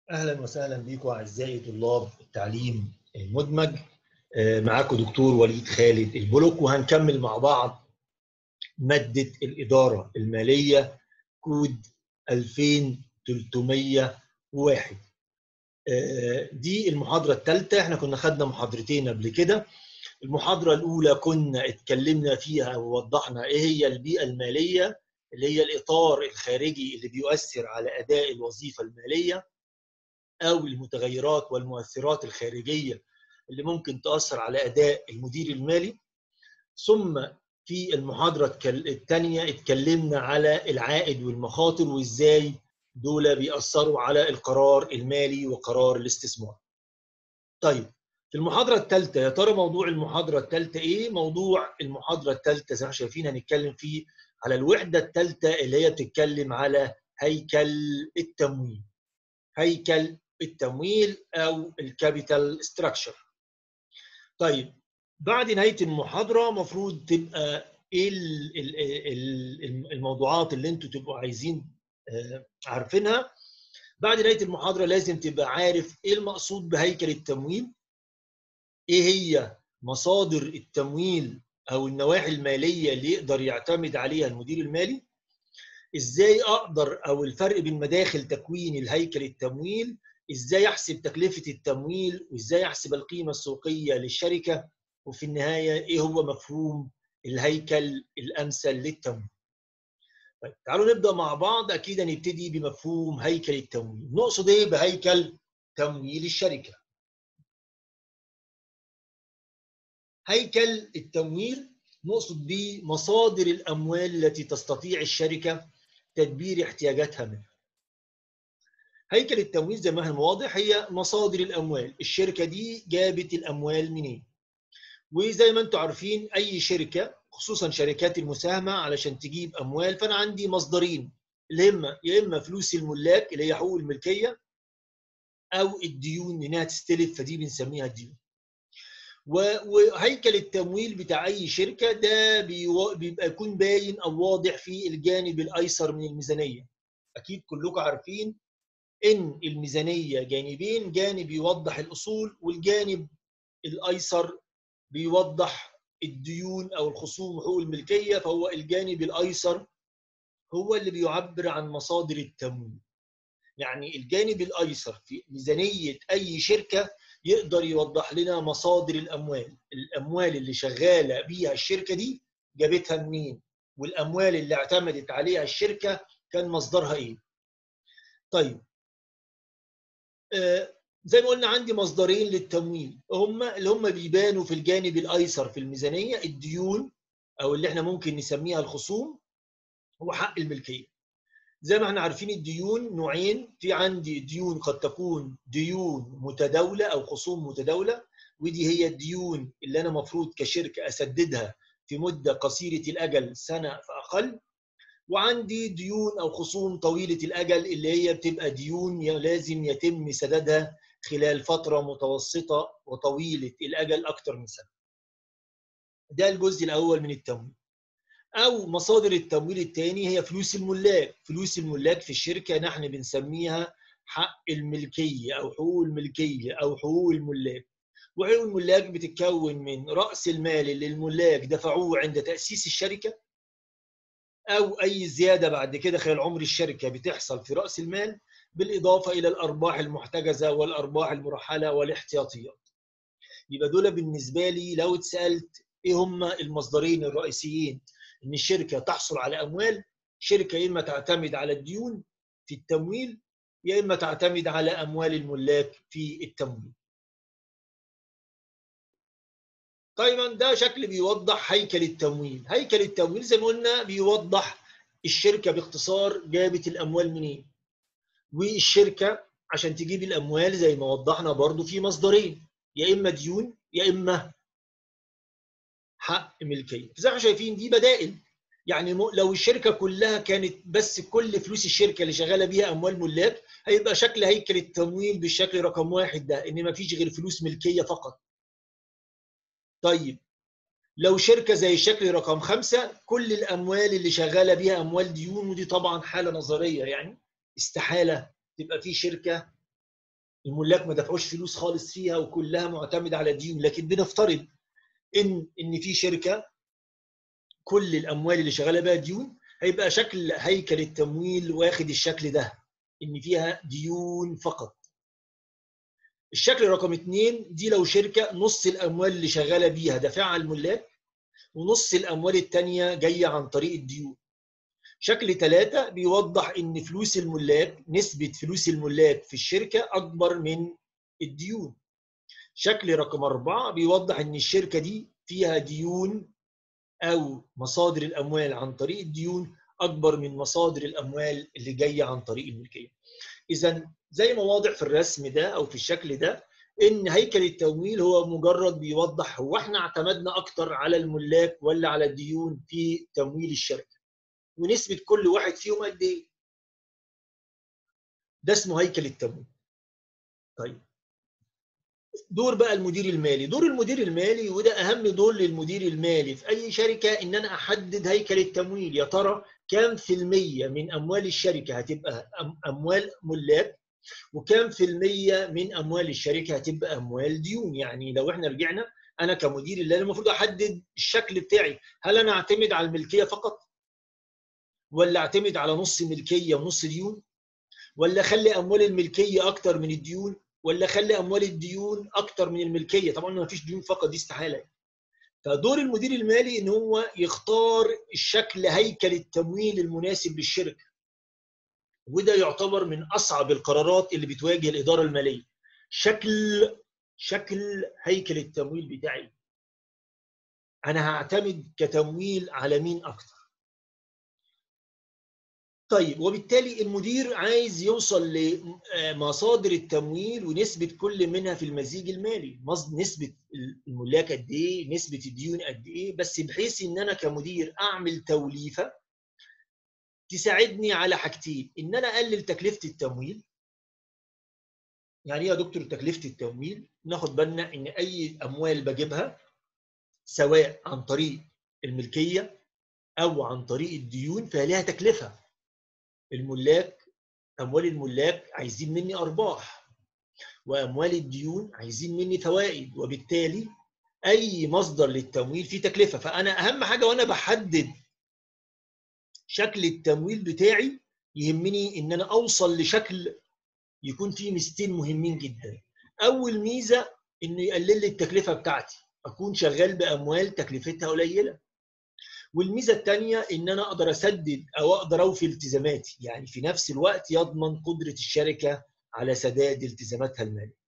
اهلا وسهلا بكم اعزائي طلاب التعليم المدمج معاكم دكتور وليد خالد البلوك وهنكمل مع بعض ماده الاداره الماليه كود 2301 دي المحاضره الثالثه احنا كنا خدنا محاضرتين قبل كده المحاضره الاولى كنا اتكلمنا فيها ووضحنا ايه هي البيئه الماليه اللي هي الاطار الخارجي اللي بيؤثر على اداء الوظيفه الماليه او المتغيرات والمؤثرات الخارجيه اللي ممكن تاثر على اداء المدير المالي ثم في المحاضره الثانيه اتكلمنا على العائد والمخاطر وازاي دول بيأثروا على القرار المالي وقرار الاستثمار. طيب في المحاضره الثالثه يا ترى موضوع المحاضره الثالثه ايه؟ موضوع المحاضره الثالثه زي ما شايفين هنتكلم فيه على الوحده الثالثه اللي هي بتتكلم على هيكل التمويل. هيكل التمويل او الكابيتال ستراكشر. طيب بعد نهايه المحاضره المفروض تبقى ايه الموضوعات اللي انتوا تبقوا عايزين عارفينها بعد نهايه المحاضره لازم تبقى عارف ايه المقصود بهيكل التمويل ايه هي مصادر التمويل او النواحي الماليه اللي يقدر يعتمد عليها المدير المالي ازاي اقدر او الفرق بين مداخل تكوين الهيكل التمويل ازاي احسب تكلفه التمويل وازاي احسب القيمه السوقيه للشركه وفي النهايه ايه هو مفهوم الهيكل الامثل للتمويل طيب تعالوا نبدا مع بعض اكيد هنبتدي بمفهوم هيكل التمويل نقصد ايه بهيكل تمويل الشركه هيكل التمويل نقصد به مصادر الاموال التي تستطيع الشركه تدبير احتياجاتها منها هيكل التمويل زي ما هو واضح هي مصادر الاموال الشركه دي جابت الاموال منين وزي ما انتم عارفين اي شركه خصوصا شركات المساهمه علشان تجيب اموال فانا عندي مصدرين اللي هم يا اما فلوس الملاك اللي هي حقوق الملكيه او الديون انها تستلف فدي بنسميها الديون وهيكل التمويل بتاع اي شركه ده بيبقى يكون باين او واضح في الجانب الايسر من الميزانيه اكيد كلكم عارفين ان الميزانيه جانبين جانب يوضح الاصول والجانب الايسر بيوضح الديون او الخصوم وحقوق الملكيه فهو الجانب الايسر هو اللي بيعبر عن مصادر التمويل يعني الجانب الايسر في ميزانيه اي شركه يقدر يوضح لنا مصادر الاموال الاموال اللي شغاله بيها الشركه دي جابتها منين والاموال اللي اعتمدت عليها الشركه كان مصدرها ايه طيب آه زي ما قلنا عندي مصدرين للتمويل هم اللي هم بيبانوا في الجانب الايسر في الميزانيه الديون او اللي احنا ممكن نسميها الخصوم وحق الملكيه زي ما احنا عارفين الديون نوعين في عندي ديون قد تكون ديون متداوله او خصوم متداوله ودي هي الديون اللي انا مفروض كشركه اسددها في مده قصيره الاجل سنه فاقل وعندي ديون او خصوم طويله الاجل اللي هي بتبقى ديون لازم يتم سدادها خلال فتره متوسطه وطويله الاجل اكثر من سنه. ده الجزء الاول من التمويل. او مصادر التمويل الثاني هي فلوس الملاك، فلوس الملاك في الشركه نحن بنسميها حق الملكيه او حقوق الملكيه او حقوق الملاك. وحقوق الملاك بتتكون من راس المال اللي الملاك دفعوه عند تاسيس الشركه او اي زياده بعد كده خلال عمر الشركه بتحصل في راس المال بالاضافه الى الارباح المحتجزه والارباح المرحله والاحتياطيات. يبقى دول بالنسبه لي لو اتسالت ايه هم المصدرين الرئيسيين ان الشركه تحصل على اموال شركه يا اما تعتمد على الديون في التمويل يا اما تعتمد على اموال الملاك في التمويل. طيب ده شكل بيوضح هيكل التمويل، هيكل التمويل زي ما قلنا بيوضح الشركه باختصار جابت الاموال منين. والشركه عشان تجيب الاموال زي ما وضحنا برضو في مصدرين يا اما ديون يا اما حق ملكيه زي ما شايفين دي بدائل يعني لو الشركه كلها كانت بس كل فلوس الشركه اللي شغاله بيها اموال ملاك هيبقى شكل هيكل التمويل بالشكل رقم واحد ده ان ما فيش غير فلوس ملكيه فقط طيب لو شركه زي الشكل رقم خمسة كل الاموال اللي شغاله بيها اموال ديون ودي طبعا حاله نظريه يعني استحاله تبقى في شركه الملاك ما دفعوش فلوس خالص فيها وكلها معتمده على ديون لكن بنفترض ان ان في شركه كل الاموال اللي شغاله بها ديون هيبقى شكل هيكل التمويل واخد الشكل ده ان فيها ديون فقط الشكل رقم اثنين دي لو شركه نص الاموال اللي شغاله بيها دافعها الملاك ونص الاموال الثانيه جايه عن طريق الديون شكل ثلاثة بيوضح ان فلوس الملاك نسبة فلوس الملاك في الشركة اكبر من الديون شكل رقم أربعة بيوضح ان الشركة دي فيها ديون او مصادر الاموال عن طريق الديون اكبر من مصادر الاموال اللي جايه عن طريق الملكيه. اذا زي ما واضح في الرسم ده او في الشكل ده ان هيكل التمويل هو مجرد بيوضح هو احنا اعتمدنا اكتر على الملاك ولا على الديون في تمويل الشركه. ونسبه كل واحد فيهم قد ايه؟ ده اسمه هيكل التمويل. طيب دور بقى المدير المالي دور المدير المالي وده اهم دور للمدير المالي في اي شركه ان انا احدد هيكل التمويل يا ترى كام في المية من اموال الشركه هتبقى اموال ملاك وكام في المية من اموال الشركه هتبقى اموال ديون يعني لو احنا رجعنا انا كمدير اللي المفروض احدد الشكل بتاعي هل انا اعتمد على الملكيه فقط ولا اعتمد على نص ملكيه ونص ديون ولا اخلي اموال الملكيه اكتر من الديون ولا اخلي اموال الديون اكتر من الملكيه طبعا ما فيش ديون فقط دي استحاله فدور المدير المالي ان هو يختار الشكل هيكل التمويل المناسب للشركه وده يعتبر من اصعب القرارات اللي بتواجه الاداره الماليه شكل شكل هيكل التمويل بتاعي انا هعتمد كتمويل على مين اكتر طيب وبالتالي المدير عايز يوصل لمصادر التمويل ونسبة كل منها في المزيج المالي نسبة الملاك قد ايه نسبة الديون قد ايه بس بحيث ان انا كمدير اعمل توليفة تساعدني على حاجتين ان انا اقلل تكلفة التمويل يعني ايه يا دكتور تكلفة التمويل ناخد بالنا ان اي اموال بجيبها سواء عن طريق الملكية او عن طريق الديون فليها تكلفة الملاك اموال الملاك عايزين مني ارباح واموال الديون عايزين مني فوائد وبالتالي اي مصدر للتمويل فيه تكلفه فانا اهم حاجه وانا بحدد شكل التمويل بتاعي يهمني ان انا اوصل لشكل يكون فيه ميزتين مهمين جدا اول ميزه انه يقلل لي التكلفه بتاعتي اكون شغال باموال تكلفتها قليله والميزه الثانيه ان انا اقدر اسدد او اقدر اوفي التزاماتي يعني في نفس الوقت يضمن قدره الشركه على سداد التزاماتها الماليه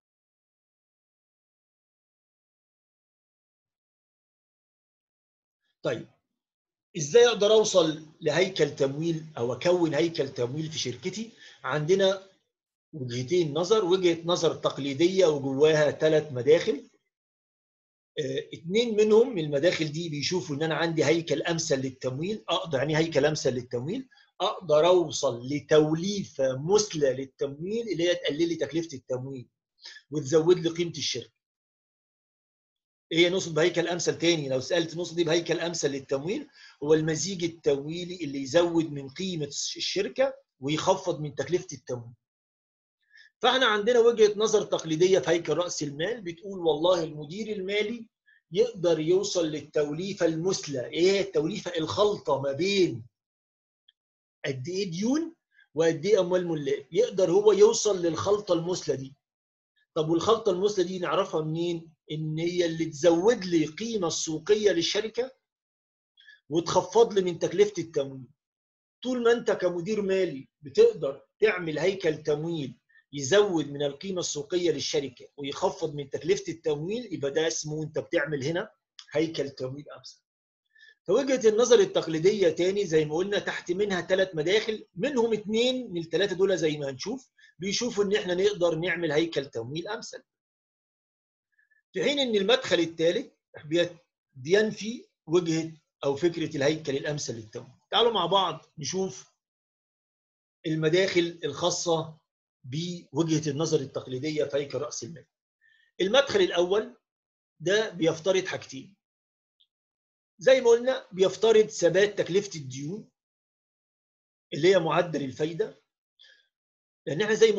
طيب ازاي اقدر اوصل لهيكل تمويل او اكون هيكل تمويل في شركتي عندنا وجهتين نظر وجهه نظر تقليديه وجواها ثلاث مداخل اثنين منهم من المداخل دي بيشوفوا ان انا عندي هيكل امثل للتمويل اقدر يعني هيكل امثل للتمويل اقدر اوصل لتوليفه مثلى للتمويل اللي هي تقلل لي تكلفه التمويل وتزود لي قيمه الشركه. ايه نقصد بهيكل امثل تاني لو سالت نقصد بهيكل امثل للتمويل هو المزيج التمويلي اللي يزود من قيمه الشركه ويخفض من تكلفه التمويل. فاحنا عندنا وجهه نظر تقليديه في هيكل راس المال بتقول والله المدير المالي يقدر يوصل للتوليفه المثلى ايه هي التوليفه الخلطه ما بين قد ايه ديون وقد ايه اموال ملاك يقدر هو يوصل للخلطه المثلى دي طب والخلطه المثلى دي نعرفها منين ان هي اللي تزود لي القيمه السوقيه للشركه وتخفض لي من تكلفه التمويل طول ما انت كمدير مالي بتقدر تعمل هيكل تمويل يزود من القيمه السوقيه للشركه ويخفض من تكلفه التمويل يبقى ده اسمه انت بتعمل هنا هيكل تمويل امثل. فوجهه النظر التقليديه تاني زي ما قلنا تحت منها ثلاث مداخل منهم اثنين من الثلاثه دول زي ما هنشوف بيشوفوا ان احنا نقدر نعمل هيكل تمويل امثل. في حين ان المدخل الثالث بينفي وجهه او فكره الهيكل الامثل للتمويل. تعالوا مع بعض نشوف المداخل الخاصه بوجهه النظر التقليديه في هيكل راس المال. المدخل الاول ده بيفترض حاجتين. زي ما قلنا بيفترض ثبات تكلفه الديون اللي هي معدل الفايده لان احنا زي ما قلنا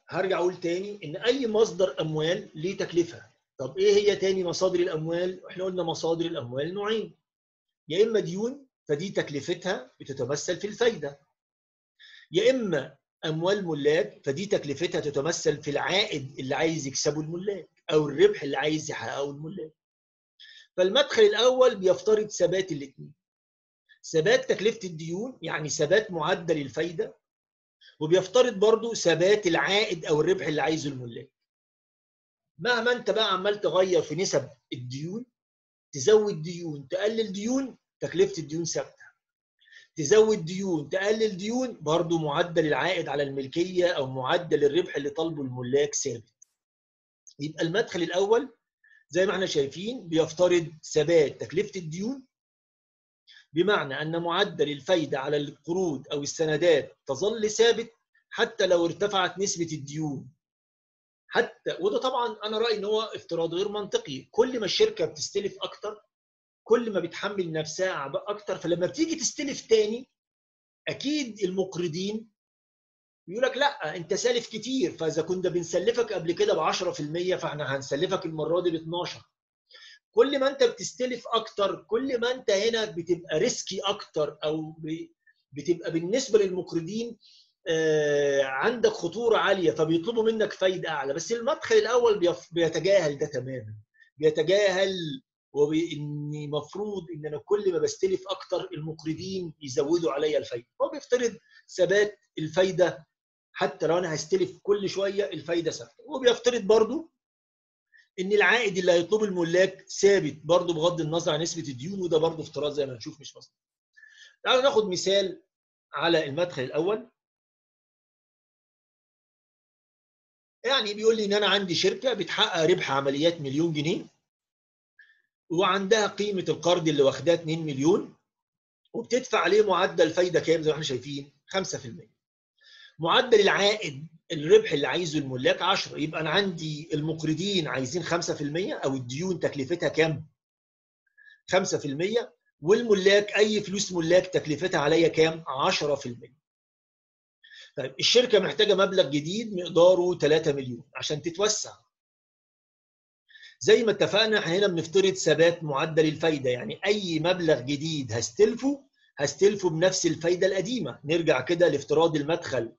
هرجع اقول تاني ان اي مصدر اموال ليه تكلفه طب ايه هي تاني مصادر الاموال احنا قلنا مصادر الاموال نوعين يا اما ديون فدي تكلفتها بتتمثل في الفايده يا اما اموال ملاك فدي تكلفتها تتمثل في العائد اللي عايز يكسبه الملاك او الربح اللي عايز يحققه الملاك فالمدخل الاول بيفترض ثبات الاثنين ثبات تكلفه الديون يعني ثبات معدل الفايده وبيفترض برضو ثبات العائد او الربح اللي عايزه الملاك مهما انت بقى عمال تغير في نسب الديون تزود ديون تقلل ديون تكلفه الديون ثابته تزود ديون تقلل ديون برضو معدل العائد على الملكيه او معدل الربح اللي طالبه الملاك ثابت يبقى المدخل الاول زي ما احنا شايفين بيفترض ثبات تكلفه الديون بمعنى ان معدل الفايده على القروض او السندات تظل ثابت حتى لو ارتفعت نسبه الديون حتى وده طبعا انا رايي ان هو افتراض غير منطقي كل ما الشركه بتستلف اكتر كل ما بتحمل نفسها اعباء اكتر فلما بتيجي تستلف تاني اكيد المقرضين يقول لك لا انت سالف كتير فاذا كنا بنسلفك قبل كده ب 10% فاحنا هنسلفك المره دي ب 12 كل ما انت بتستلف اكتر كل ما انت هنا بتبقى ريسكي اكتر او بتبقى بالنسبه للمقرضين عندك خطوره عاليه فبيطلبوا منك فايده اعلى بس المدخل الاول بيتجاهل ده تماما بيتجاهل وان المفروض ان انا كل ما بستلف اكتر المقرضين يزودوا عليا الفايده هو بيفترض ثبات الفايده حتى لو انا هستلف كل شويه الفايده ثابته وبيفترض برضو ان العائد اللي هيطلبه الملاك ثابت برضو بغض النظر عن نسبه الديون وده برضو افتراض زي ما هنشوف مش مصدر تعالوا ناخد مثال على المدخل الاول يعني بيقول لي ان انا عندي شركه بتحقق ربح عمليات مليون جنيه وعندها قيمه القرض اللي واخداه 2 مليون وبتدفع عليه معدل فايده كام زي ما احنا شايفين 5% معدل العائد الربح اللي عايزه الملاك 10 يبقى انا عندي المقرضين عايزين 5% او الديون تكلفتها كام 5% والملاك اي فلوس ملاك تكلفتها عليا كام 10% طيب الشركه محتاجه مبلغ جديد مقداره 3 مليون عشان تتوسع زي ما اتفقنا احنا هنا بنفترض ثبات معدل الفايده يعني اي مبلغ جديد هستلفه هستلفه بنفس الفايده القديمه نرجع كده لافتراض المدخل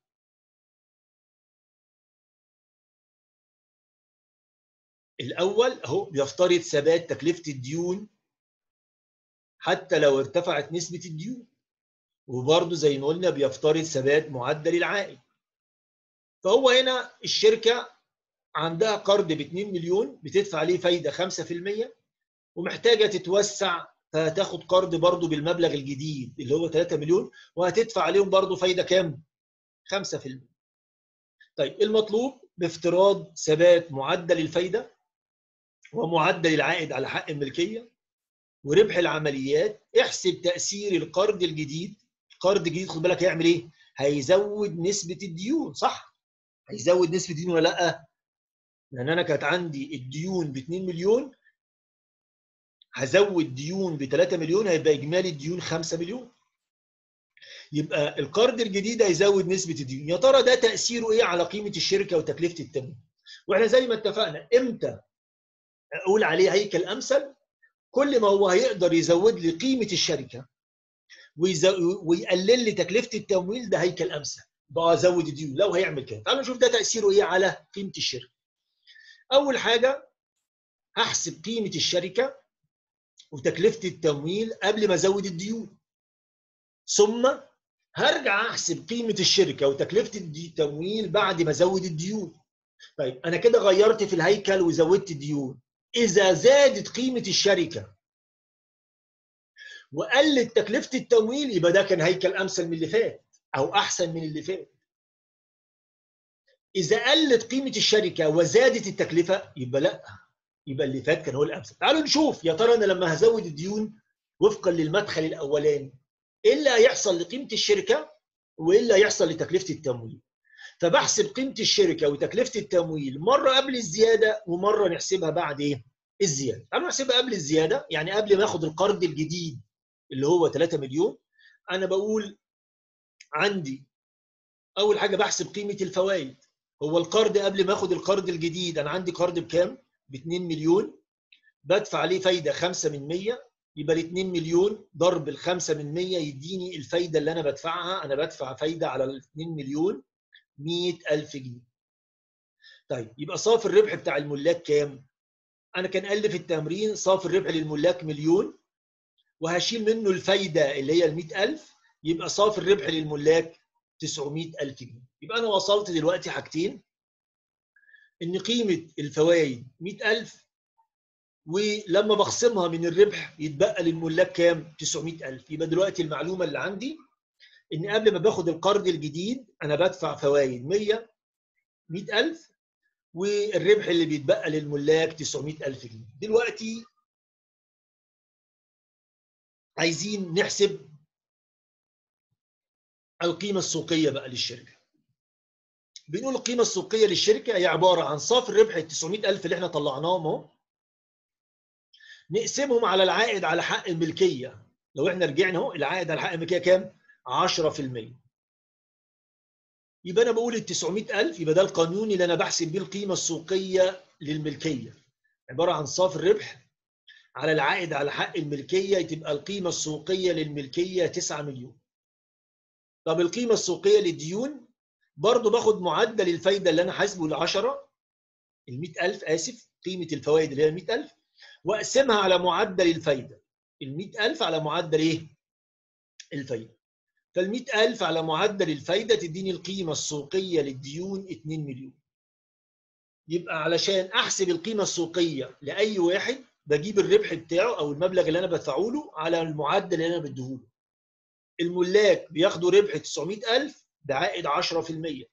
الاول اهو بيفترض ثبات تكلفه الديون حتى لو ارتفعت نسبه الديون وبرضه زي ما قلنا بيفترض ثبات معدل العائد فهو هنا الشركه عندها قرض ب 2 مليون بتدفع عليه فايده 5% ومحتاجه تتوسع فهتاخد قرض برضه بالمبلغ الجديد اللي هو 3 مليون وهتدفع عليهم برضه فايده كام؟ 5%. طيب المطلوب بافتراض ثبات معدل الفايده ومعدل العائد على حق الملكيه وربح العمليات احسب تاثير القرض الجديد القرض الجديد خد بالك هيعمل ايه؟ هيزود نسبه الديون صح؟ هيزود نسبه الديون ولا لا؟ لان انا كانت عندي الديون ب 2 مليون هزود ديون ب 3 مليون هيبقى اجمالي الديون 5 مليون يبقى القرض الجديد هيزود نسبه الديون يا ترى ده تاثيره ايه على قيمه الشركه وتكلفه التمويل واحنا زي ما اتفقنا امتى اقول عليه هيكل امثل كل ما هو هيقدر يزود لي قيمه الشركه ويقلل لي تكلفه التمويل ده هيكل امثل بقى ازود الديون لو هيعمل كده تعالوا نشوف ده تاثيره ايه على قيمه الشركه اول حاجه هحسب قيمه الشركه وتكلفه التمويل قبل ما ازود الديون ثم هرجع احسب قيمه الشركه وتكلفه التمويل بعد ما ازود الديون طيب انا كده غيرت في الهيكل وزودت الديون اذا زادت قيمه الشركه وقلت تكلفه التمويل يبقى ده كان هيكل امثل من اللي فات او احسن من اللي فات اذا قلت قيمه الشركه وزادت التكلفه يبقى لا يبقى اللي فات كان هو الامثل تعالوا نشوف يا ترى انا لما هزود الديون وفقا للمدخل الاولاني ايه اللي هيحصل لقيمه الشركه وايه اللي هيحصل لتكلفه التمويل فبحسب قيمه الشركه وتكلفه التمويل مره قبل الزياده ومره نحسبها بعد ايه الزياده تعالوا نحسبها قبل الزياده يعني قبل ما اخد القرض الجديد اللي هو 3 مليون انا بقول عندي اول حاجه بحسب قيمه الفوائد هو القرض قبل ما اخد القرض الجديد انا عندي قرض بكام؟ ب 2 مليون بدفع عليه فايده 5 من 100 يبقى ال 2 مليون ضرب ال 5 من 100 يديني الفايده اللي انا بدفعها انا بدفع فايده على ال 2 مليون 100000 جنيه. طيب يبقى صافي الربح بتاع الملاك كام؟ انا كان قال لي في التمرين صافي الربح للملاك مليون وهشيل منه الفايده اللي هي ال 100000 يبقى صافي الربح للملاك 900000 جنيه. يبقى انا وصلت دلوقتي حاجتين ان قيمه الفوائد 100000 ولما بخصمها من الربح يتبقى للملاك كام 900000 يبقى دلوقتي المعلومه اللي عندي ان قبل ما باخد القرض الجديد انا بدفع فوائد 100 100000 والربح اللي بيتبقى للملاك 900000 جنيه دلوقتي عايزين نحسب القيمه السوقيه بقى للشركه بنقول القيمه السوقيه للشركه هي عباره عن صافي الربح ال 900000 اللي احنا طلعناهم اهو نقسمهم على العائد على حق الملكيه لو احنا رجعنا اهو العائد على حق الملكيه كام 10% يبقى انا بقول ال 900000 يبقى ده القانون اللي انا بحسب بيه القيمه السوقيه للملكيه عباره عن صافي الربح على العائد على حق الملكيه تبقى القيمه السوقيه للملكيه 9 مليون طب القيمه السوقيه للديون برضه باخد معدل الفايده اللي انا حاسبه ل 10 ال 100000 اسف قيمه الفوائد اللي هي 100000 واقسمها على معدل الفايده ال 100000 على معدل ايه؟ الفايده فال 100000 على معدل الفايده تديني القيمه السوقيه للديون 2 مليون يبقى علشان احسب القيمه السوقيه لاي واحد بجيب الربح بتاعه او المبلغ اللي انا بدفعه له على المعدل اللي انا بديهوله الملاك بياخدوا ربح 900000 بعائد 10%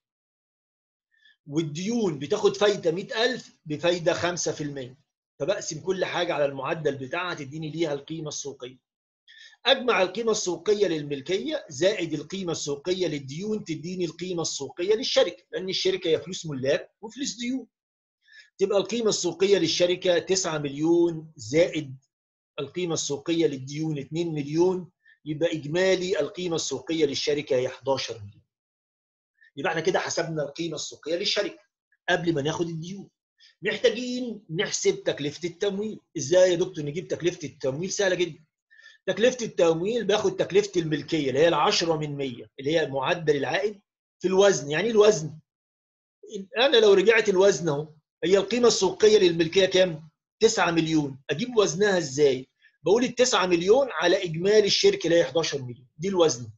والديون بتاخد فايده 100000 بفايده 5% فبقسم كل حاجه على المعدل بتاعها تديني ليها القيمه السوقيه اجمع القيمه السوقيه للملكيه زائد القيمه السوقيه للديون تديني القيمه السوقيه للشركه لان الشركه هي فلوس ملاك وفلوس ديون تبقى القيمه السوقيه للشركه 9 مليون زائد القيمه السوقيه للديون 2 مليون يبقى اجمالي القيمه السوقيه للشركه هي 11 مليون يبقى احنا كده حسبنا القيمه السوقيه للشركه قبل ما ناخد الديون محتاجين نحسب تكلفه التمويل ازاي يا دكتور نجيب تكلفه التمويل سهله جدا تكلفه التمويل باخد تكلفه الملكيه اللي هي ال 10 من 100 اللي هي معدل العائد في الوزن يعني الوزن انا لو رجعت الوزن اهو هي القيمه السوقيه للملكيه كام 9 مليون اجيب وزنها ازاي بقول ال 9 مليون على اجمالي الشركه اللي هي 11 مليون دي الوزن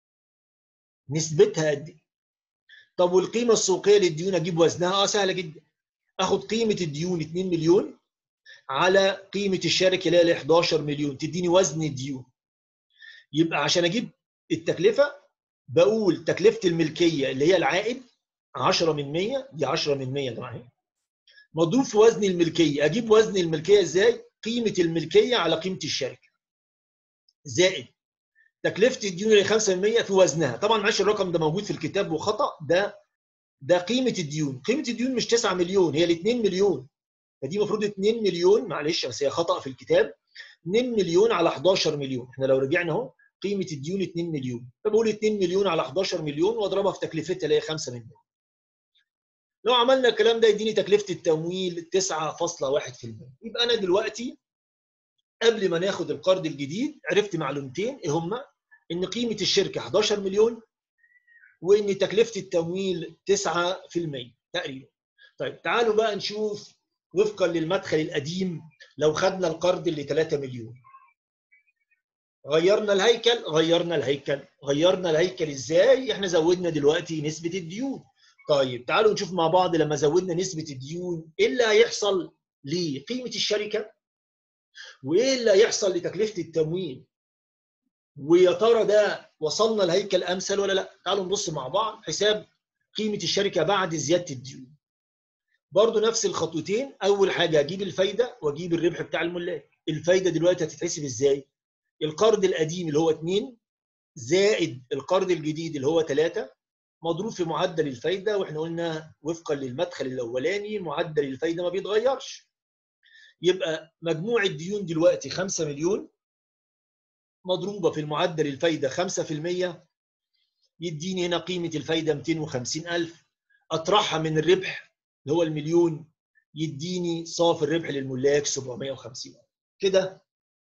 نسبتها قد ايه طب والقيمه السوقيه للديون اجيب وزنها اه سهله جدا اخد قيمه الديون 2 مليون على قيمه الشركه اللي هي 11 مليون تديني وزن الديون يبقى عشان اجيب التكلفه بقول تكلفه الملكيه اللي هي العائد 10 من 100 دي 10 من 100 ده معايا مضروب في وزن الملكيه اجيب وزن الملكيه ازاي قيمه الملكيه على قيمه الشركه زائد تكلفه الديون اللي 5% في وزنها طبعا معلش الرقم ده موجود في الكتاب وخطا ده ده قيمه الديون قيمه الديون مش 9 مليون هي ال 2 مليون فدي المفروض 2 مليون معلش بس هي خطا في الكتاب 2 مليون على 11 مليون احنا لو رجعنا اهو قيمه الديون 2 مليون فبقول 2 مليون على 11 مليون واضربها في تكلفتها اللي هي 5 مليون لو عملنا الكلام ده يديني تكلفه التمويل 9.1% يبقى انا دلوقتي قبل ما ناخد القرض الجديد عرفت معلومتين ايه هما ان قيمه الشركه 11 مليون وان تكلفه التمويل 9% تقريبا طيب تعالوا بقى نشوف وفقا للمدخل القديم لو خدنا القرض اللي 3 مليون غيرنا الهيكل غيرنا الهيكل غيرنا الهيكل ازاي احنا زودنا دلوقتي نسبه الديون طيب تعالوا نشوف مع بعض لما زودنا نسبه الديون ايه اللي هيحصل لقيمه الشركه وايه اللي هيحصل لتكلفه التمويل ويا ترى ده وصلنا لهيكل امثل ولا لا تعالوا نبص مع بعض حساب قيمه الشركه بعد زياده الديون برضو نفس الخطوتين اول حاجه اجيب الفايده واجيب الربح بتاع الملاك الفايده دلوقتي هتتحسب ازاي القرض القديم اللي هو 2 زائد القرض الجديد اللي هو 3 مضروب في معدل الفايده واحنا قلنا وفقا للمدخل الاولاني معدل الفايده ما بيتغيرش يبقى مجموع الديون دلوقتي 5 مليون مضروبه في المعدل الفايده 5% يديني هنا قيمه الفايده 250000 اطرحها من الربح اللي هو المليون يديني صافي الربح للملاك 750 كده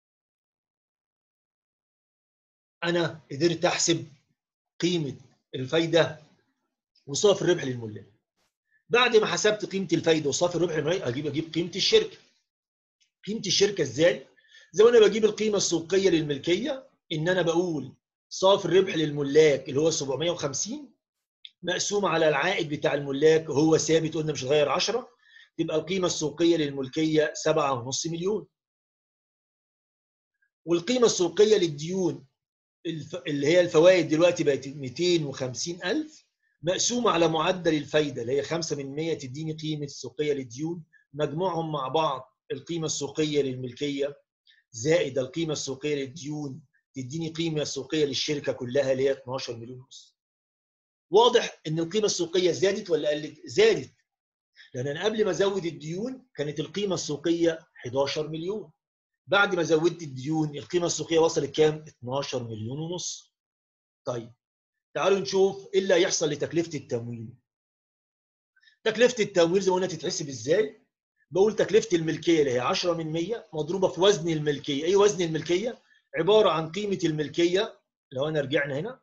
انا قدرت احسب قيمه الفايده وصافي الربح للملاك بعد ما حسبت قيمه الفايده وصافي الربح للملاك اجيب اجيب قيمه الشركه قيمه الشركه ازاي زي ما انا بجيب القيمه السوقيه للملكيه ان انا بقول صافي الربح للملاك اللي هو 750 مقسوم على العائد بتاع الملاك هو ثابت قلنا مش هتغير 10 تبقى القيمه السوقيه للملكيه 7.5 مليون والقيمه السوقيه للديون اللي هي الفوائد دلوقتي بقت 250000 مقسومه على معدل الفايده اللي هي 5 من 100 تديني قيمه السوقيه للديون مجموعهم مع بعض القيمه السوقيه للملكيه زائد القيمه السوقيه للديون تديني قيمه سوقيه للشركه كلها اللي هي 12 مليون ونص. واضح ان القيمه السوقيه زادت ولا قلت؟ زادت. لان انا قبل ما ازود الديون كانت القيمه السوقيه 11 مليون. بعد ما زودت الديون القيمه السوقيه وصلت كام؟ 12 مليون ونص. طيب تعالوا نشوف ايه اللي هيحصل لتكلفه التمويل. تكلفه التمويل زي ما قلنا تتحسب ازاي؟ بقول تكلفه الملكيه اللي هي 10 من 100 مضروبه في وزن الملكيه، ايه وزن الملكيه؟ عباره عن قيمه الملكيه لو انا رجعنا هنا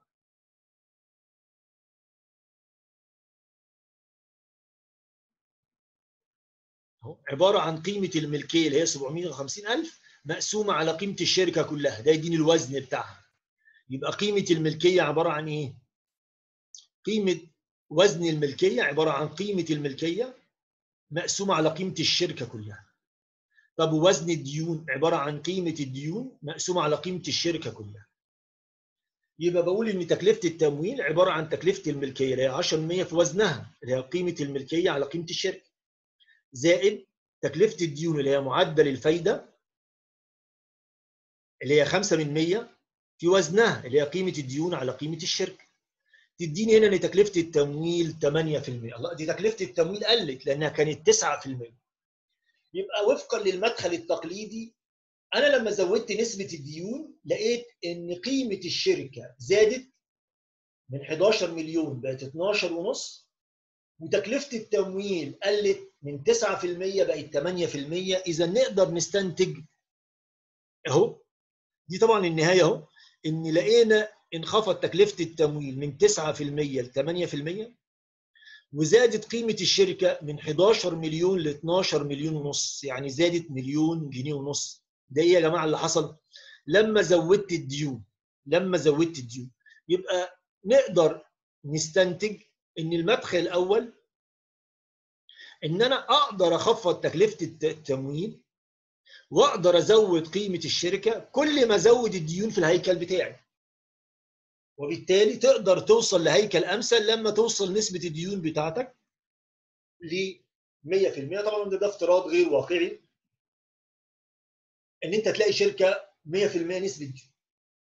عباره عن قيمه الملكيه اللي هي 750000 مقسومه على قيمه الشركه كلها ده يديني الوزن بتاعها يبقى قيمه الملكيه عباره عن ايه قيمه وزن الملكيه عباره عن قيمه الملكيه مقسومه على قيمه الشركه كلها طب وزن الديون عباره عن قيمه الديون مقسومه على قيمه الشركه كلها يبقى بقول ان تكلفه التمويل عباره عن تكلفه الملكيه اللي هي 10% في وزنها اللي هي قيمه الملكيه على قيمه الشركه زائد تكلفه الديون اللي هي معدل الفايده اللي هي 5 من 100 في وزنها اللي هي قيمه الديون على قيمه الشركه تديني هنا ان تكلفه التمويل 8% الله دي تكلفه التمويل قلت لانها كانت 9% يبقى وفقا للمدخل التقليدي انا لما زودت نسبه الديون لقيت ان قيمه الشركه زادت من 11 مليون بقت 12 ونص وتكلفه التمويل قلت من 9% بقت 8% اذا نقدر نستنتج اهو دي طبعا النهايه اهو ان لقينا انخفض تكلفه التمويل من 9% ل 8% وزادت قيمة الشركة من 11 مليون ل 12 مليون ونص يعني زادت مليون جنيه ونص ده ايه يا جماعة اللي حصل لما زودت الديون لما زودت الديون يبقى نقدر نستنتج ان المدخل الاول ان انا اقدر اخفض تكلفة التمويل واقدر ازود قيمة الشركة كل ما ازود الديون في الهيكل بتاعي وبالتالي تقدر توصل لهيكل امثل لما توصل نسبه الديون بتاعتك ل 100% طبعا ده, ده افتراض غير واقعي ان انت تلاقي شركه 100% نسبه ديون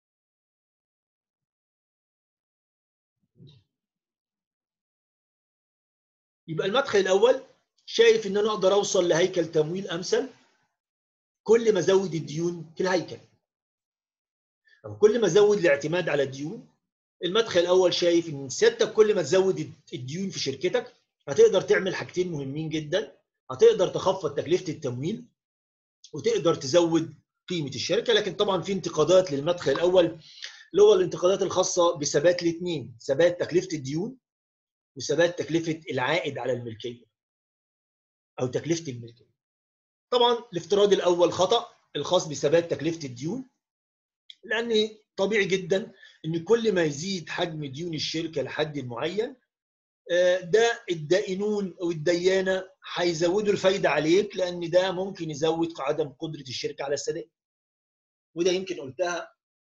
يبقى المدخل الاول شايف ان انا اقدر اوصل لهيكل تمويل امثل كل ما ازود الديون في الهيكل او كل ما ازود الاعتماد على الديون المدخل الاول شايف ان سيادتك كل ما تزود الديون في شركتك هتقدر تعمل حاجتين مهمين جدا هتقدر تخفض تكلفه التمويل وتقدر تزود قيمه الشركه لكن طبعا في انتقادات للمدخل الاول اللي هو الانتقادات الخاصه بثبات الاثنين ثبات تكلفه الديون وثبات تكلفه العائد على الملكيه او تكلفه الملكيه طبعا الافتراض الاول خطا الخاص بثبات تكلفه الديون لان طبيعي جدا ان كل ما يزيد حجم ديون الشركه لحد معين ده الدائنون او الديانه هيزودوا الفايده عليك لان ده ممكن يزود عدم قدره الشركه على السداد وده يمكن قلتها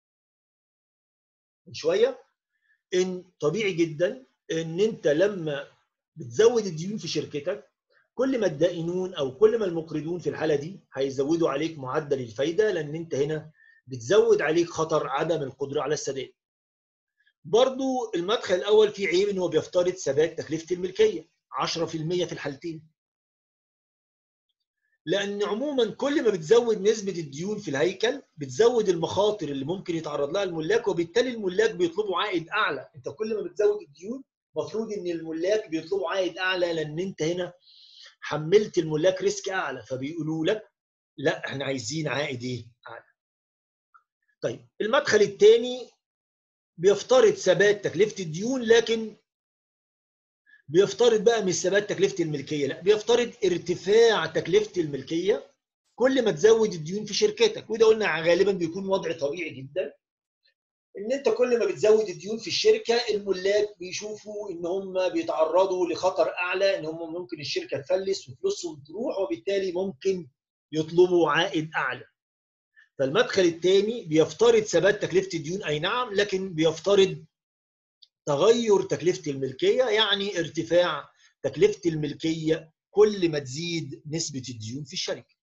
من شويه ان طبيعي جدا ان انت لما بتزود الديون في شركتك كل ما الدائنون او كل ما المقرضون في الحاله دي هيزودوا عليك معدل الفايده لان انت هنا بتزود عليك خطر عدم القدره على السداد. برضو المدخل الاول فيه عيب ان هو بيفترض ثبات تكلفه الملكيه 10% في الحالتين. لان عموما كل ما بتزود نسبه الديون في الهيكل بتزود المخاطر اللي ممكن يتعرض لها الملاك وبالتالي الملاك بيطلبوا عائد اعلى، انت كل ما بتزود الديون المفروض ان الملاك بيطلبوا عائد اعلى لان انت هنا حملت الملاك ريسك اعلى فبيقولوا لك لا احنا عايزين عائد ايه اعلى طيب المدخل الثاني بيفترض ثبات تكلفه الديون لكن بيفترض بقى مش ثبات تكلفه الملكيه لا بيفترض ارتفاع تكلفه الملكيه كل ما تزود الديون في شركتك وده قلنا غالبا بيكون وضع طبيعي جدا ان انت كل ما بتزود الديون في الشركه الملاك بيشوفوا ان هم بيتعرضوا لخطر اعلى ان هم ممكن الشركه تفلس وفلوسهم تروح وبالتالي ممكن يطلبوا عائد اعلى فالمدخل الثاني بيفترض ثبات تكلفه الديون اي نعم لكن بيفترض تغير تكلفه الملكيه يعني ارتفاع تكلفه الملكيه كل ما تزيد نسبه الديون في الشركه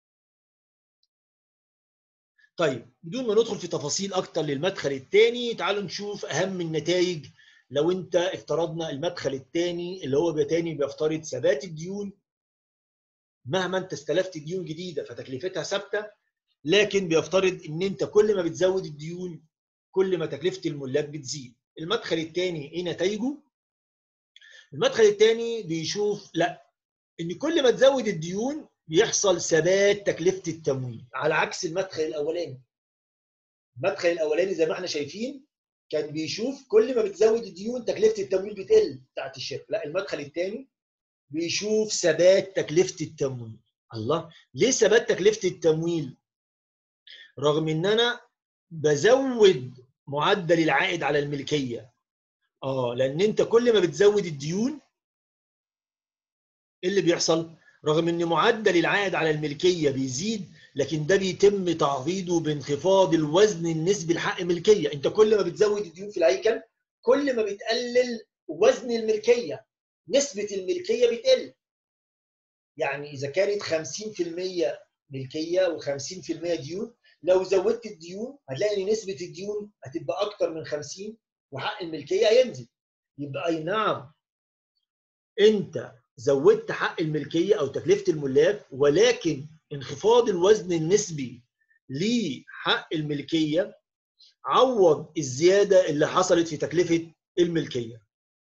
طيب بدون ما ندخل في تفاصيل اكتر للمدخل الثاني تعالوا نشوف اهم النتائج لو انت افترضنا المدخل الثاني اللي هو تاني بيفترض ثبات الديون مهما انت استلفت ديون جديده فتكلفتها ثابته لكن بيفترض ان انت كل ما بتزود الديون كل ما تكلفه الملاك بتزيد المدخل الثاني ايه نتائجه المدخل الثاني بيشوف لا ان كل ما تزود الديون بيحصل ثبات تكلفه التمويل على عكس المدخل الاولاني المدخل الاولاني زي ما احنا شايفين كان بيشوف كل ما بتزود الديون تكلفه التمويل بتقل بتاعت الشركه لا المدخل الثاني بيشوف ثبات تكلفه التمويل الله ليه ثبات تكلفه التمويل رغم ان انا بزود معدل العائد على الملكيه اه لان انت كل ما بتزود الديون ايه اللي بيحصل رغم ان معدل العائد على الملكيه بيزيد لكن ده بيتم تعويضه بانخفاض الوزن النسبي لحق الملكيه انت كل ما بتزود الديون في الهيكل كل ما بتقلل وزن الملكيه نسبه الملكيه بتقل يعني اذا كانت 50% ملكيه و50% ديون لو زودت الديون هتلاقي ان نسبه الديون هتبقى اكتر من 50 وحق الملكيه هينزل يبقى اي نعم انت زودت حق الملكيه او تكلفه الملاك ولكن انخفاض الوزن النسبي لحق الملكيه عوض الزياده اللي حصلت في تكلفه الملكيه.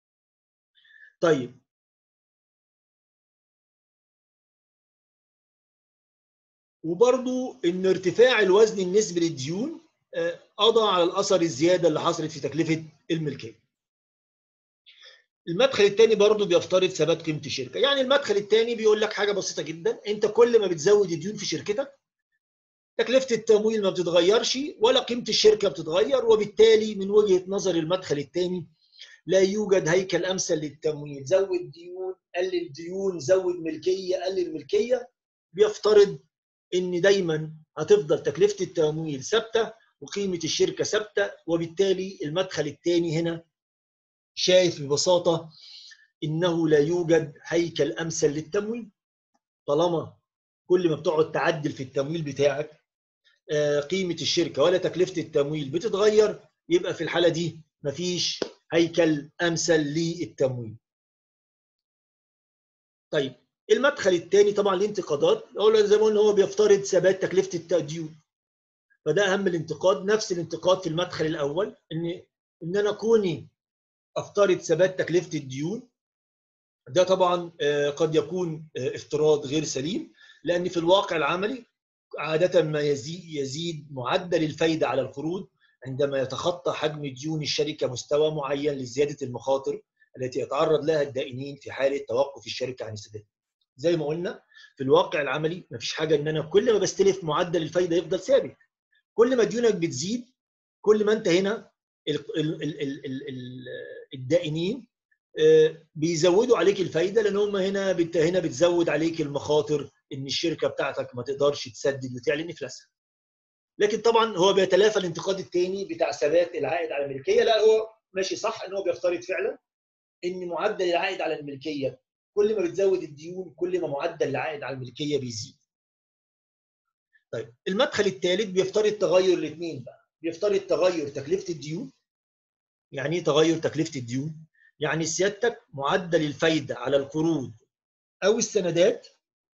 طيب وبرضو ان ارتفاع الوزن النسبي للديون قضى على الاثر الزياده اللي حصلت في تكلفه الملكيه. المدخل الثاني برضه بيفترض ثبات قيمه الشركه، يعني المدخل الثاني بيقول لك حاجه بسيطه جدا، انت كل ما بتزود الديون في شركتك تكلفه التمويل ما بتتغيرش ولا قيمه الشركه بتتغير وبالتالي من وجهه نظر المدخل الثاني لا يوجد هيكل امثل للتمويل، زود ديون، قلل ديون، زود ملكيه، قلل ملكيه، بيفترض ان دايما هتفضل تكلفه التمويل ثابته وقيمه الشركه ثابته وبالتالي المدخل الثاني هنا شايف ببساطه انه لا يوجد هيكل امثل للتمويل طالما كل ما بتقعد تعدل في التمويل بتاعك قيمه الشركه ولا تكلفه التمويل بتتغير يبقى في الحاله دي مفيش هيكل امثل للتمويل. طيب المدخل الثاني طبعا الانتقادات زي ما قلنا هو بيفترض ثبات تكلفه التأديون فده اهم الانتقاد نفس الانتقاد في المدخل الاول ان ان انا كوني افترض ثبات تكلفه الديون ده طبعا قد يكون افتراض غير سليم لان في الواقع العملي عاده ما يزيد يزيد معدل الفايده على القروض عندما يتخطى حجم ديون الشركه مستوى معين لزياده المخاطر التي يتعرض لها الدائنين في حاله توقف الشركه عن السداد. زي ما قلنا في الواقع العملي مفيش حاجه ان انا كل ما بستلف معدل الفايده يفضل ثابت. كل ما ديونك بتزيد كل ما انت هنا الدائنين بيزودوا عليك الفايده لان هم هنا هنا بتزود عليك المخاطر ان الشركه بتاعتك ما تقدرش تسدد وتعلن افلاسها. لكن طبعا هو بيتلافى الانتقاد الثاني بتاع ثبات العائد على الملكيه لا هو ماشي صح ان هو بيفترض فعلا ان معدل العائد على الملكيه كل ما بتزود الديون كل ما معدل العائد على الملكيه بيزيد. طيب المدخل الثالث بيفترض تغير الاثنين بقى بيفترض تغير تكلفه الديون يعني ايه تغير تكلفه الديون؟ يعني سيادتك معدل الفايده على القروض او السندات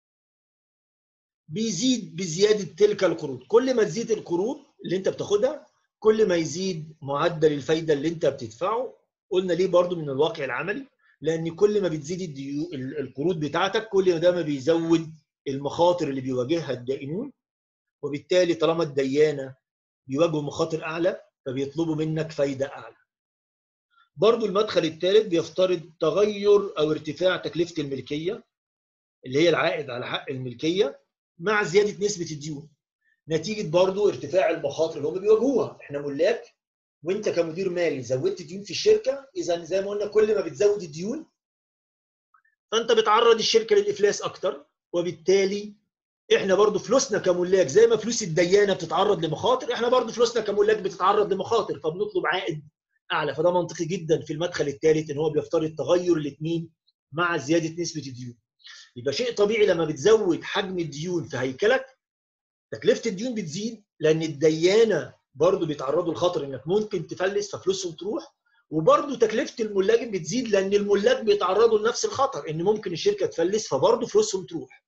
بيزيد بزياده تلك القروض، كل ما تزيد القروض اللي انت بتاخدها كل ما يزيد معدل الفايده اللي انت بتدفعه قلنا ليه برضو من الواقع العملي لان كل ما بتزيد الديو... القروض بتاعتك كل ما ده ما بيزود المخاطر اللي بيواجهها الدائنون وبالتالي طالما الديانه بيواجهوا مخاطر اعلى فبيطلبوا منك فايده اعلى برضو المدخل الثالث بيفترض تغير او ارتفاع تكلفه الملكيه اللي هي العائد على حق الملكيه مع زياده نسبه الديون نتيجه برضو ارتفاع المخاطر اللي هم بيواجهوها احنا ملاك وانت كمدير مالي زودت ديون في الشركه اذا زي ما قلنا كل ما بتزود الديون فانت بتعرض الشركه للافلاس اكتر وبالتالي احنا برضو فلوسنا كملاك زي ما فلوس الديانه بتتعرض لمخاطر احنا برضو فلوسنا كملاك بتتعرض لمخاطر فبنطلب عائد اعلى فده منطقي جدا في المدخل الثالث ان هو بيفترض تغير الاثنين مع زياده نسبه الديون يبقى شيء طبيعي لما بتزود حجم الديون في هيكلك تكلفه الديون بتزيد لان الديانه برضه بيتعرضوا لخطر انك ممكن تفلس ففلوسهم تروح وبرضه تكلفه الملاك بتزيد لان الملاك بيتعرضوا لنفس الخطر ان ممكن الشركه تفلس فبرضه فلوسهم تروح.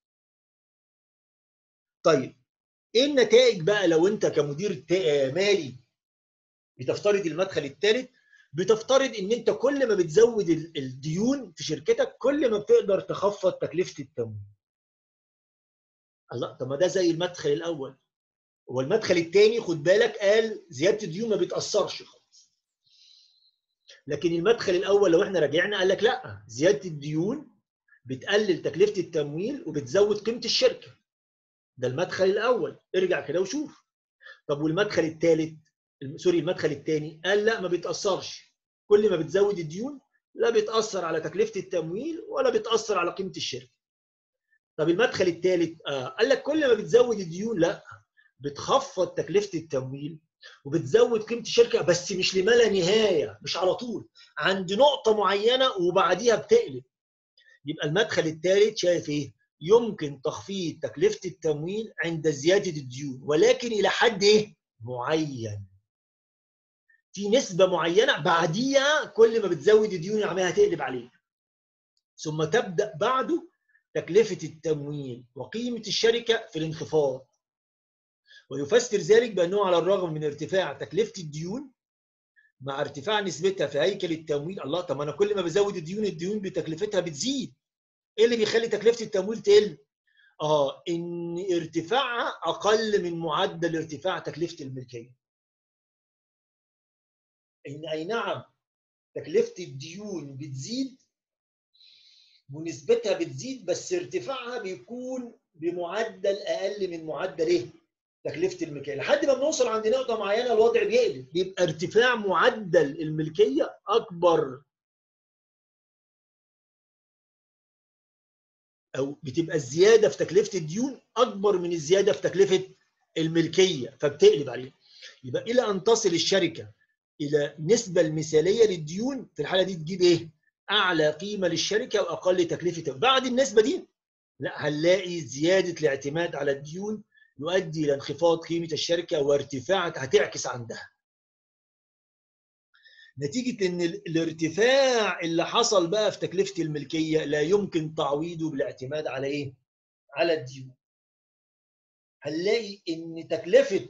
طيب ايه النتائج بقى لو انت كمدير مالي بتفترض المدخل الثالث بتفترض ان انت كل ما بتزود الديون في شركتك كل ما بتقدر تخفض تكلفه التمويل. الله طب ما ده زي المدخل الاول والمدخل الثاني خد بالك قال زياده الديون ما بتاثرش خالص لكن المدخل الاول لو احنا راجعنا قال لك لا زياده الديون بتقلل تكلفه التمويل وبتزود قيمه الشركه ده المدخل الاول ارجع كده وشوف طب والمدخل الثالث سوري المدخل الثاني قال لا ما بيتاثرش كل ما بتزود الديون لا بتاثر على تكلفه التمويل ولا بتاثر على قيمه الشركه طب المدخل الثالث آه قال لك كل ما بتزود الديون لا بتخفض تكلفه التمويل وبتزود قيمه الشركه بس مش لما لا نهايه مش على طول عند نقطه معينه وبعديها بتقلب يبقى المدخل الثالث شايف ايه يمكن تخفيض تكلفه التمويل عند زياده الديون ولكن الى حد ايه معين في نسبه معينه بعديها كل ما بتزود الديون العمليه هتقلب عليك ثم تبدا بعده تكلفه التمويل وقيمه الشركه في الانخفاض ويفسر ذلك بانه على الرغم من ارتفاع تكلفه الديون مع ارتفاع نسبتها في هيكل التمويل الله طب انا كل ما بزود الديون الديون بتكلفتها بتزيد ايه اللي بيخلي تكلفه التمويل تقل اه ان ارتفاعها اقل من معدل ارتفاع تكلفه الملكيه ان اي نعم تكلفه الديون بتزيد ونسبتها بتزيد بس ارتفاعها بيكون بمعدل اقل من معدل ايه تكلفه الملكيه لحد ما بنوصل عند نقطه معينه الوضع بيقلب بيبقى ارتفاع معدل الملكيه اكبر او بتبقى الزياده في تكلفه الديون اكبر من الزياده في تكلفه الملكيه فبتقلب عليها يبقى الى ان تصل الشركه الى النسبه المثاليه للديون في الحاله دي تجيب ايه اعلى قيمه للشركه واقل تكلفه بعد النسبه دي لا هنلاقي زياده الاعتماد على الديون يؤدي الى انخفاض قيمه الشركه وارتفاع هتعكس عندها. نتيجه ان الارتفاع اللي حصل بقى في تكلفه الملكيه لا يمكن تعويضه بالاعتماد على ايه؟ على الديون. هنلاقي ان تكلفه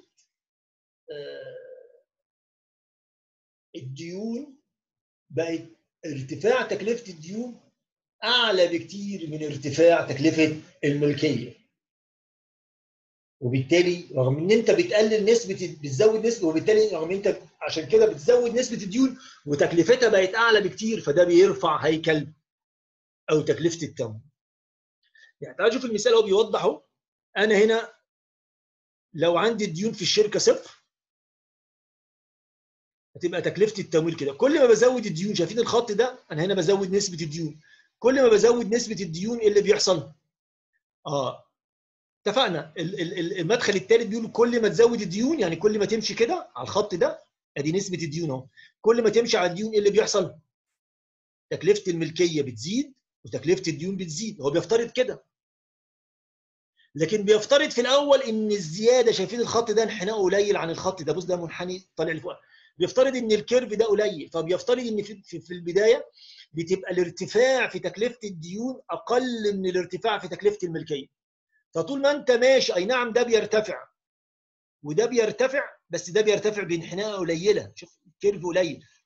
الديون بقت ارتفاع تكلفه الديون اعلى بكتير من ارتفاع تكلفه الملكيه. وبالتالي رغم ان انت بتقلل نسبه بتزود نسبه وبالتالي رغم انت عشان كده بتزود نسبه الديون وتكلفتها بقت اعلى بكتير فده بيرفع هيكل او تكلفه التمويل. يعني تعال شوف المثال هو بيوضحه انا هنا لو عندي الديون في الشركه صفر هتبقى تكلفه التمويل كده كل ما بزود الديون شايفين الخط ده انا هنا بزود نسبه الديون كل ما بزود نسبه الديون ايه اللي بيحصل؟ اه اتفقنا المدخل الثالث بيقول كل ما تزود الديون يعني كل ما تمشي كده على الخط ده ادي نسبه الديون اهو كل ما تمشي على الديون ايه اللي بيحصل؟ تكلفه الملكيه بتزيد وتكلفه الديون بتزيد هو بيفترض كده لكن بيفترض في الاول ان الزياده شايفين الخط ده انحناء قليل عن الخط ده بص ده منحني طالع لفوق بيفترض ان الكيرف ده قليل فبيفترض ان في, في, في البدايه بتبقى الارتفاع في تكلفه الديون اقل من الارتفاع في تكلفه الملكيه فطول ما انت ماشي اي نعم ده بيرتفع وده بيرتفع بس ده بيرتفع بانحناء قليله شوف كيرف قليل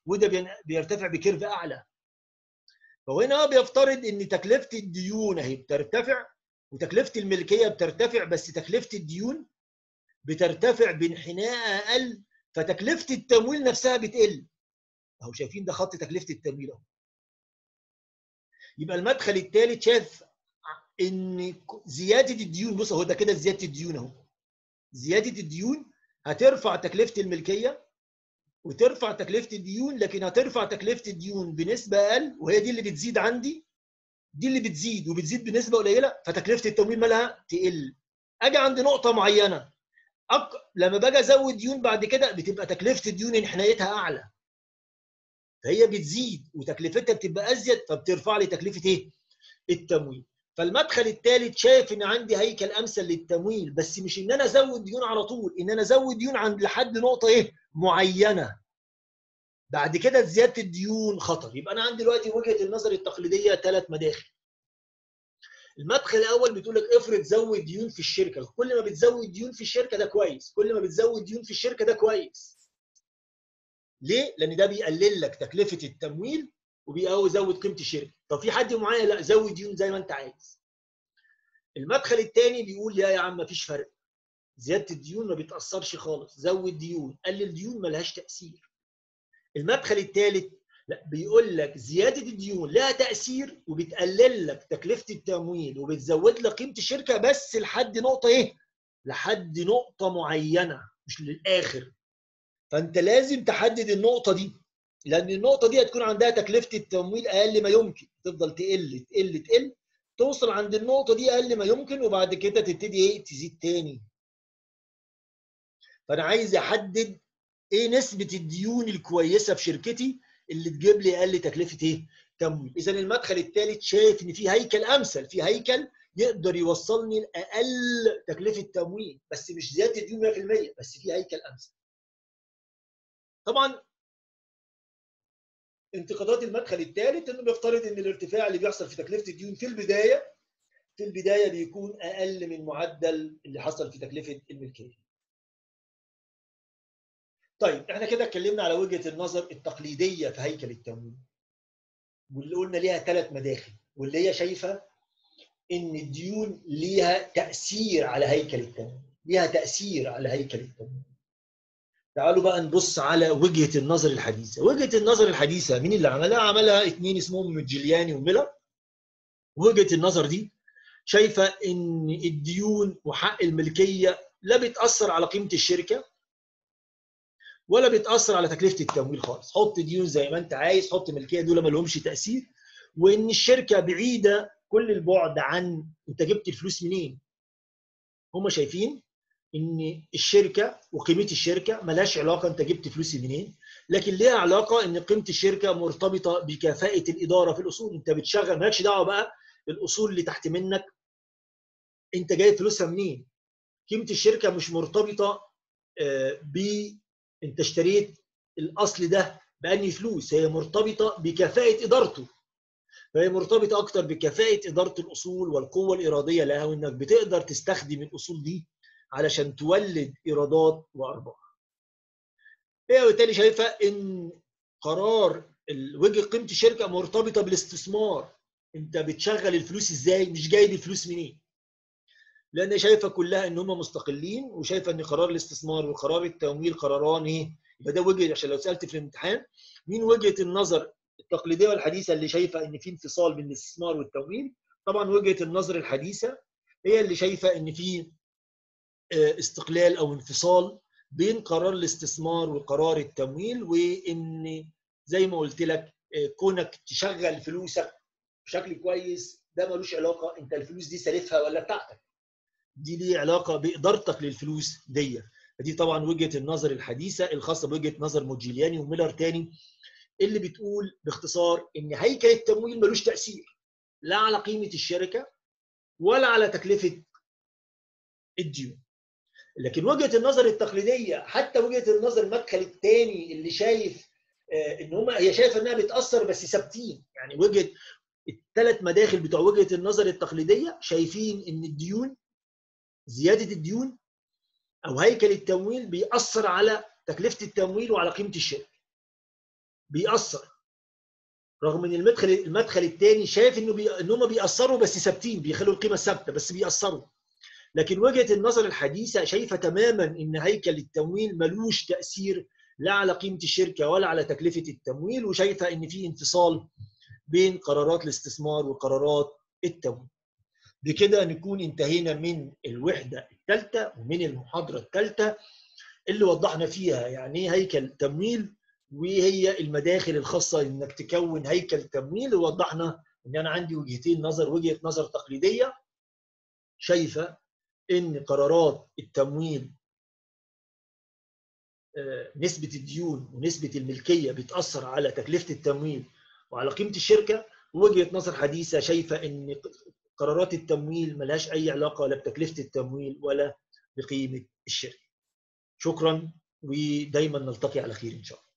وده بيرتفع بكيرف اعلى فهنا بيفترض ان تكلفه الديون اهي بترتفع وتكلفه الملكيه بترتفع بس تكلفه الديون بترتفع بانحناء اقل فتكلفه التمويل نفسها بتقل اهو شايفين ده خط تكلفه التمويل اهو يبقى المدخل الثالث شاف ان زياده الديون بص اهو ده كده زياده الديون اهو زياده الديون هترفع تكلفه الملكيه وترفع تكلفه الديون لكن هترفع تكلفه الديون بنسبه اقل وهي دي اللي بتزيد عندي دي اللي بتزيد وبتزيد بنسبه قليله فتكلفه التمويل مالها تقل اجي عند نقطه معينه أق... لما باجي ازود ديون بعد كده بتبقى تكلفه الديون انحنايتها اعلى فهي بتزيد وتكلفتها بتبقى ازيد فبترفع لي تكلفه ايه؟ التمويل فالمدخل الثالث شايف ان عندي هيكل امثل للتمويل بس مش ان انا ازود ديون على طول ان انا ازود ديون عند لحد نقطه ايه معينه بعد كده زياده الديون خطر يبقى انا عندي دلوقتي وجهه النظر التقليديه ثلاث مداخل المدخل الاول بتقول لك افرض زود ديون في الشركه كل ما بتزود ديون في الشركه ده كويس كل ما بتزود ديون في الشركه ده كويس ليه لان ده بيقلل لك تكلفه التمويل وبيزود قيمه الشركه طب في حد معين لا زود ديون زي ما انت عايز المدخل الثاني بيقول لا يا عم مفيش فرق زياده الديون ما بتاثرش خالص زود ديون قلل ديون ملهاش تاثير المدخل الثالث لا بيقول لك زياده الديون لها تاثير وبتقلل لك تكلفه التمويل وبتزود لك قيمه الشركه بس لحد نقطه ايه لحد نقطه معينه مش للاخر فانت لازم تحدد النقطه دي لان النقطه دي هتكون عندها تكلفه التمويل اقل ما يمكن تفضل تقل تقل تقل توصل عند النقطه دي اقل ما يمكن وبعد كده تبتدي ايه تزيد تاني فانا عايز احدد ايه نسبه الديون الكويسه في شركتي اللي تجيب لي اقل تكلفه ايه تمويل اذا المدخل الثالث شايف ان في هيكل امثل في هيكل يقدر يوصلني لاقل تكلفه تمويل بس مش زياده الديون 100% بس في هيكل امثل طبعا انتقادات المدخل الثالث انه بيفترض ان الارتفاع اللي بيحصل في تكلفه الديون في البدايه في البدايه بيكون اقل من معدل اللي حصل في تكلفه الملكيه. طيب احنا كده اتكلمنا على وجهه النظر التقليديه في هيكل التمويل. واللي قلنا ليها ثلاث مداخل واللي هي شايفه ان الديون ليها تاثير على هيكل التمويل، ليها تاثير على هيكل التمويل. تعالوا بقى نبص على وجهه النظر الحديثه، وجهه النظر الحديثه مين اللي عملها؟ عملها اثنين اسمهم جيلياني وميلر. وجهه النظر دي شايفه ان الديون وحق الملكيه لا بتاثر على قيمه الشركه ولا بتاثر على تكلفه التمويل خالص، حط ديون زي ما انت عايز، حط ملكيه دول ما لهمش تاثير وان الشركه بعيده كل البعد عن انت جبت الفلوس منين؟ هم شايفين ان الشركه وقيمه الشركه ملهاش علاقه انت جبت فلوسي منين لكن ليها علاقه ان قيمه الشركه مرتبطه بكفاءه الاداره في الاصول انت بتشغل مالكش دعوه بقى الاصول اللي تحت منك انت جايب فلوسها منين قيمه الشركه مش مرتبطه ب انت اشتريت الاصل ده باني فلوس هي مرتبطه بكفاءه ادارته فهي مرتبطه اكتر بكفاءه اداره الاصول والقوه الاراديه لها وانك بتقدر تستخدم الاصول دي علشان تولد ايرادات وارباح. هي بالتالي شايفه ان قرار وجه قيمه الشركه مرتبطه بالاستثمار. انت بتشغل الفلوس ازاي؟ مش جايب الفلوس منين؟ لان شايفه كلها ان هم مستقلين وشايفه ان قرار الاستثمار وقرار التمويل قراران ايه؟ يبقى ده وجه عشان لو سالت في الامتحان مين وجهه النظر التقليديه والحديثه اللي شايفه ان في انفصال بين الاستثمار والتمويل؟ طبعا وجهه النظر الحديثه هي اللي شايفه ان في استقلال او انفصال بين قرار الاستثمار وقرار التمويل وان زي ما قلت لك كونك تشغل فلوسك بشكل كويس ده ملوش علاقه انت الفلوس دي سالفها ولا بتاعتك دي ليه علاقه بادارتك للفلوس دي فدي طبعا وجهه النظر الحديثه الخاصه بوجهه نظر موجيلياني وميلر تاني اللي بتقول باختصار ان هيكل التمويل ملوش تاثير لا على قيمه الشركه ولا على تكلفه الديون لكن وجهه النظر التقليديه حتى وجهه النظر المدخل الثاني اللي شايف ان هم هي شايفه انها بتاثر بس ثابتين يعني وجهه الثلاث مداخل بتوع وجهه النظر التقليديه شايفين ان الديون زياده الديون او هيكل التمويل بيأثر على تكلفه التمويل وعلى قيمه الشركه. بيأثر رغم ان المدخل المدخل الثاني شايف انه بي... ان هم بيأثروا بس ثابتين بيخلوا القيمه ثابته بس بيأثروا لكن وجهه النظر الحديثه شايفه تماما ان هيكل التمويل ملوش تاثير لا على قيمه الشركه ولا على تكلفه التمويل وشايفه ان في انفصال بين قرارات الاستثمار وقرارات التمويل. بكده نكون انتهينا من الوحده الثالثه ومن المحاضره الثالثه اللي وضحنا فيها يعني ايه هيكل تمويل وهي المداخل الخاصه انك تكون هيكل تمويل ووضحنا ان انا عندي وجهتين نظر وجهه نظر تقليديه شايفه ان قرارات التمويل نسبه الديون ونسبه الملكيه بتاثر على تكلفه التمويل وعلى قيمه الشركه ووجهه نظر حديثه شايفه ان قرارات التمويل ملهاش اي علاقه لا بتكلفه التمويل ولا بقيمه الشركه. شكرا ودايما نلتقي على خير ان شاء الله.